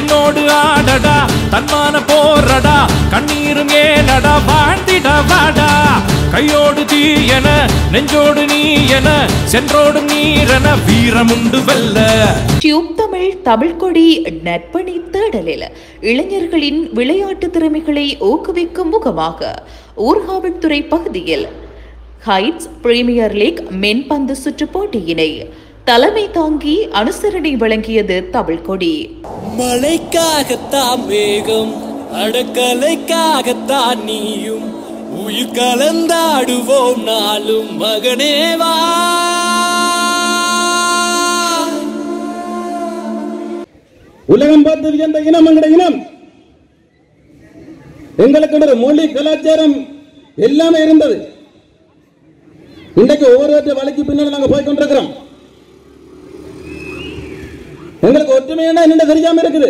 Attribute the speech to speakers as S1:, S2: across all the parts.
S1: என்னோடு ஆடடா தன்மான போறடா கண்ணீரும் ஏனடா வாழ்ந்திட வாடா கையோடு தீ என நெஞ்சோடு நீ என சென்றோடும் நீரென வீரமுண்டு வெல்ல
S2: டியூப் தமிழ் தமிழ் கொடி நற்பணி தேடலில் இளைஞர்களின் விளையாட்டு திறமைகளை ஊக்குவிக்கும் முகமாக ஊர்காவல்துறை பகுதியில் ஹைட்ஸ் பிரீமியர் லீக் மென்பந்து சுற்று போட்டியினை தலைமை தாங்கி அனுசரணை வழங்கியது தமிழ் கொடி
S3: மழைக்காகத்தான் மேகம் அடக்கலைக்காகத்தான் நீயும் உயிர் கலந்தாடுவோம் நாளும் மகனேவா
S4: உலகம் பார்த்து வியந்த இனம் எங்கட இனம் எங்களுக்கு ஒரு மொழி கலாச்சாரம் எல்லாமே இருந்தது இன்றைக்கு ஒவ்வொருவற்ற வழக்கு பின்னால் நாங்க போய் கொண்டிருக்கிறோம் எங்களுக்கு ஒற்றுமையான என்ன தெரியாம இருக்குது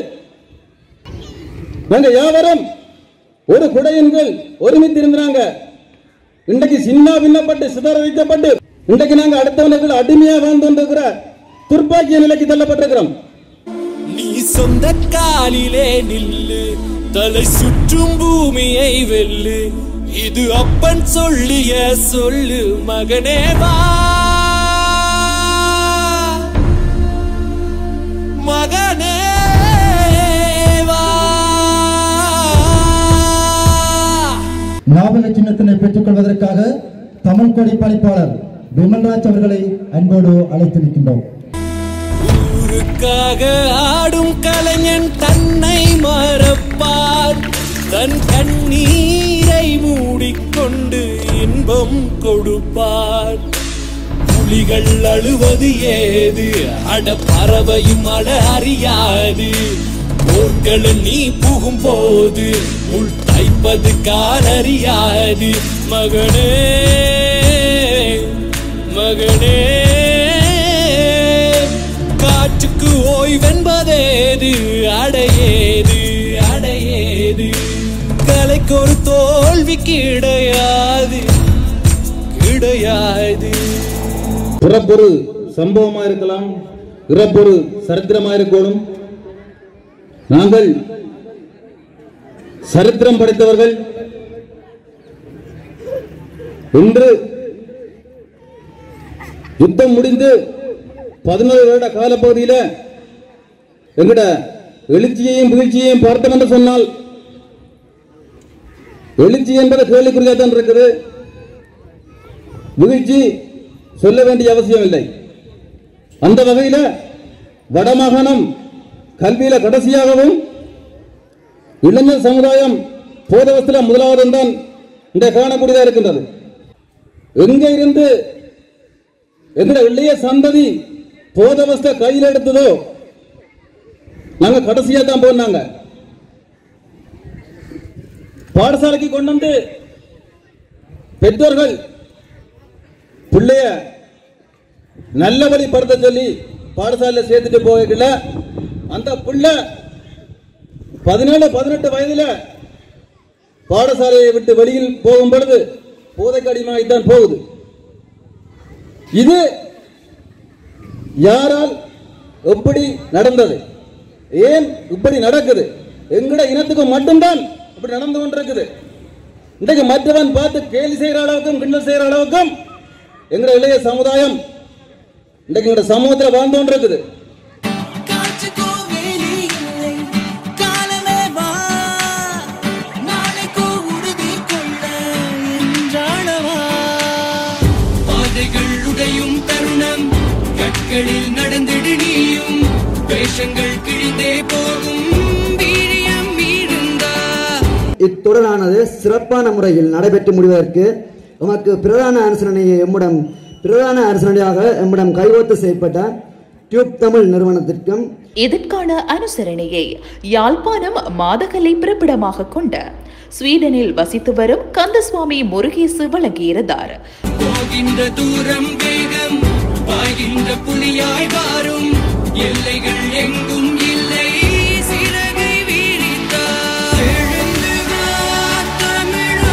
S4: நாங்க யாவரும் ஒரு குடையின் கீழ் ஒருமித்து இருந்தாங்க இன்றைக்கு சின்ன பின்னப்பட்டு சிதறடிக்கப்பட்டு இன்றைக்கு நாங்க அடுத்தவனுக்கு அடிமையா வாழ்ந்து கொண்டிருக்கிற துர்ப்பாக்கிய நிலைக்கு தள்ளப்பட்டிருக்கிறோம்
S3: நீ சொந்த காலிலே நில்லு தலை சுற்றும் பூமியை வெல்லு இது அப்பன் சொல்லிய சொல்லு மகனேவா மகனேவா
S5: ஞாபக சின்னத்தினை பெற்றுக் கொள்வதற்காக தமிழ் கொடி பணிப்பாளர் விமல்ராஜ் அவர்களை அன்போடு அழைத்து நிற்கின்றோம்
S3: ஊருக்காக ஆடும் கலைஞன் தன்னை மறப்பார் தன் கண்ணீரை மூடிக்கொண்டு இன்பம் கொடுப்பார் புலிகள் அழுவது ஏது அட பறவையும் அட அறியாது போர்க்கள நீ புகும் போது உள் தைப்பது காலறியாது மகனே மகனே காற்றுக்கு ஓய்வென்பதேது அடையேது அடையேது கலைக்கு ஒரு தோல்வி கிடையாது கிடையாது
S4: பிறப்பொரு சம்பவமா இருக்கலாம் இறப்பொரு சரித்திரமா இருக்கணும் நாங்கள் சரித்திரம் படைத்தவர்கள் இன்று யுத்தம் முடிந்து பதினோரு வருட காலப்பகுதியில எங்கட எழுச்சியையும் வீழ்ச்சியையும் பார்த்தோம் என்று சொன்னால் எழுச்சி என்பது கேள்விக்குறியாக தான் இருக்குது வீழ்ச்சி சொல்ல வேண்டிய அவசியம் இல்லை அந்த வகையில வடமாகாணம் கல்வியில கடைசியாகவும் இளைஞர் சமுதாயம் போதவஸ்தில முதலாவது தான் இந்த காணக்கூடியதா இருக்கின்றது எங்க இருந்து எங்கட இளைய சந்ததி போதவஸ்த கையில் எடுத்ததோ நாங்க கடைசியா தான் போனாங்க பாடசாலைக்கு கொண்டு வந்து பெற்றோர்கள் பிள்ளைய நல்ல வழிப்படுத்த சொல்லி பாடசாலையில சேர்த்துட்டு போகல அந்த பிள்ளை பதினேழு பதினெட்டு வயதுல பாடசாலையை விட்டு வெளியில் போகும் பொழுது போதைக்கு அடிமையாகித்தான் போகுது இது யாரால் எப்படி நடந்தது ஏன் இப்படி நடக்குது எங்கட இனத்துக்கு மட்டும்தான் இப்படி நடந்து கொண்டிருக்குது இன்றைக்கு மற்றவன் பார்த்து கேலி செய்யற அளவுக்கும் கிண்டல் செய்யற அளவுக்கும் எங்கட இளைய சமுதாயம் இன்றைக்கு எங்கட சமூகத்தில் வாழ்ந்து கொண்டிருக்குது
S3: காற்றுக்கோ வேலி இல்லை காலமே வா நாளைக்கோ உறுதி கொள்ள என்றானவா பாதைகள் உடையும் தருணம் கற்களில் நடந்திடு நீயும் வேஷங்கள் கிழிந்தே போகும் வீரியம் வீழ்ந்தா
S6: இத்தொடரானது சிறப்பான முறையில் நடைபெற்று முடிவதற்கு எமக்கு பிரதான அனுசரணையை எம்மிடம் பிரதான அனுசரணையாக எம்மிடம் கைகோத்து செயற்பட்ட டியூப் தமிழ் நிறுவனத்திற்கும்
S2: இதற்கான அனுசரணையை யாழ்ப்பாணம் மாதகலை பிறப்பிடமாக கொண்ட ஸ்வீடனில் வசித்து வரும் கந்தசுவாமி முருகேசு வழங்கியிருந்தார்
S3: போகின்ற தூரம் வேகம் பாய்கின்ற புலியாய் வாரும் எல்லைகள் எங்கும் இல்லை சிறகை வீரித்தார் எழுந்து வா தமிழா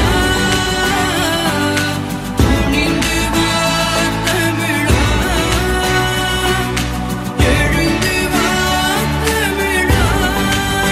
S3: துணிந்து வா தமிழா எழுந்து வா தமிழா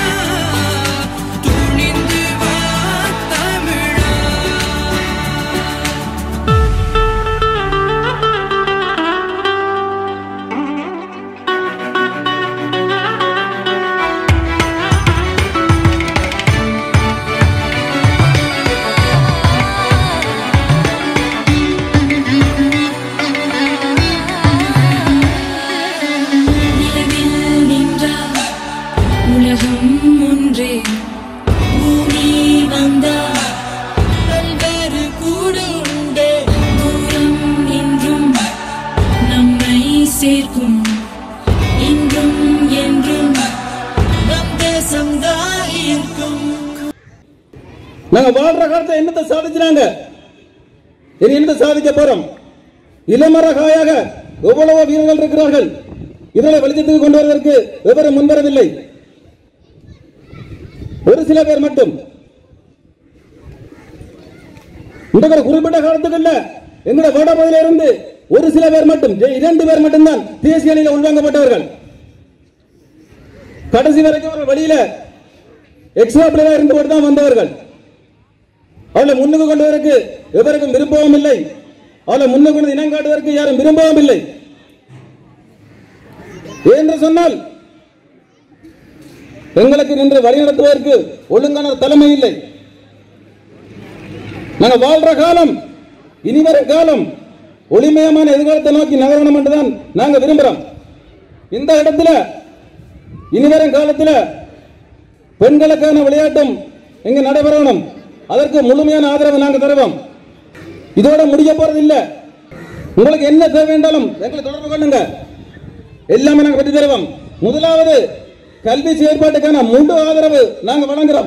S4: நாங்க வாழ்ற காலத்துல என்னத்தை சாதிச்சாங்க இனி என்னத்தை சாதிக்க போறோம் இளமரகாயாக எவ்வளவோ வீரர்கள் இருக்கிறார்கள் இதனை வெளிச்சத்துக்கு கொண்டு வருவதற்கு எவரும் முன்வரவில்லை ஒரு சில பேர் மட்டும் இந்த ஒரு குறிப்பிட்ட காலத்துக்குள்ள எங்களோட வடபகுதியில இருந்து ஒரு சில பேர் மட்டும் ஜெ- இரண்டு பேர் மட்டும்தான் தேசிய அணியில உள்வாங்கப்பட்டவர்கள் கடைசி வரைக்கும் அவர்கள் வெளியில எக்ஸ்ட்ரா பிளேயரா இருந்து கொண்டு தான் வந்தவர்கள் அவளை முன்னுக்கு கொண்டு வரக்கு எவருக்கும் விரும்பவும் இல்லை அவளை முன்னுக்கு கொண்டு இனம் காட்டுவதற்கு யாரும் விரும்பவும் இல்லை என்று சொன்னால் எங்களுக்கு நின்று வழிநடத்துவதற்கு ஒழுங்கான தலைமை இல்லை நாங்க வாழ்ற காலம் இனிவரும் காலம் ஒளிமயமான எதிர்காலத்தை நோக்கி நகரணும் என்றுதான் நாங்க விரும்புறோம் இந்த இடத்துல இனிவரும் காலத்துல பெண்களுக்கான விளையாட்டும் இங்க நடைபெறணும் அதற்கு முழுமையான ஆதரவு நாங்க தருவோம் இதோட முடிய போறது இல்ல உங்களுக்கு என்ன தேவை என்றாலும் எங்களை தொடர்பு கொள்ளுங்க எல்லாமே நாங்க பெற்று தருவோம் முதலாவது கல்வி செயற்பாட்டுக்கான முழு ஆதரவு நாங்க வழங்குறோம்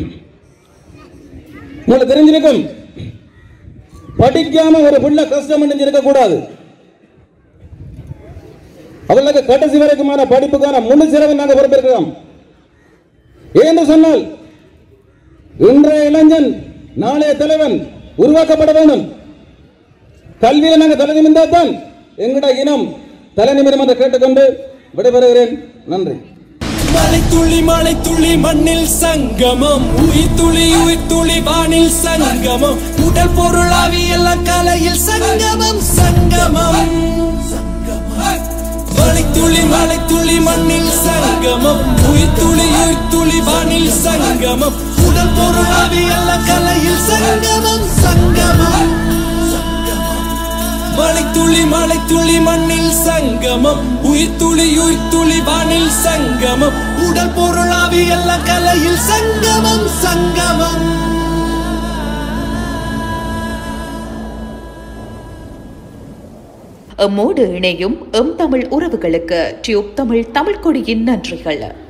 S4: உங்களுக்கு தெரிஞ்சிருக்கும் படிக்காம ஒரு புள்ள கஷ்டம் இருக்க கூடாது அவர்களுக்கு கடைசி வரைக்குமான படிப்புக்கான முழு செலவை நாங்கள் பொறுப்பேற்கிறோம் ஏன்னு சொன்னால் இன்றைய இளைஞன் நாளைய தலைவன் உருவாக்கப்பட வேண்டும் கல்வியில நாங்கள் தலை நிமிர்ந்தால் எங்கட இனம் தலை நிமிரம் என்று கேட்டுக்கொண்டு விடைபெறுகிறேன் நன்றி
S3: மலை துளி மலை துளி மண்ணில் சங்கமம் உயிர் துளி உயிர் துளி வானில் சங்கமம் உடல் பொருளாவி எல்லாம் கலையில் சங்கமம் சங்கமம் மலை துளி மலை துளி மண்ணில் சங்கமம் உயிர் துளி உயிர் துளி வானில் சங்கமம் உடல் பொருளாவி எல்லாம் கலையில் சங்கமம் சங்கமம் மலை துளி மலை துளி மண்ணில் சங்கமம் உயிர் துளி உயிர் துளி வானில் சங்கமம் உடல் பொருளாவி எல்லாம் கலையில் சங்கமம் சங்கமம்
S2: எம்மோடு இணையும் எம் தமிழ் உறவுகளுக்கு டியூப் தமிழ் தமிழ் கொடியின் நன்றிகள்